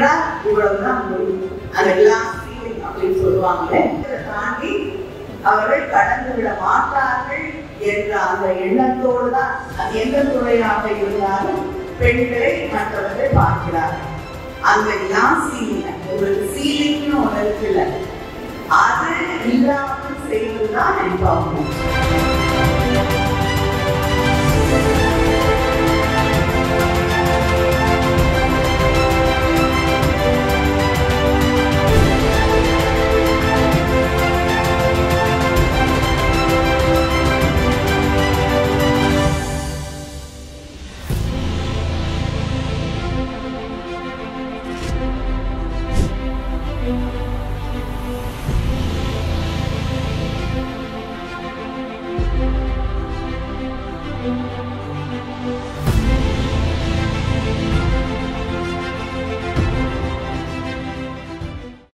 என்றால் இவ்வளவுதான் முடியும் அந்த கிளாஸ் சீலிங் அப்படின்னு சொல்லுவாங்க இதை தாண்டி அவர்கள் கடந்து விட மாட்டார்கள் என்ற அந்த எண்ணத்தோடு தான் அது எந்த துறையாக இருந்தாலும் பெண்களை மற்றவர்கள் பார்க்கிறார்கள் அந்த கிளாஸ் சீலிங் உங்களுக்கு சீலிங்னு ஒன்று இருக்குல்ல அது இல்லாமல் செய்வதுதான் என்பாங்க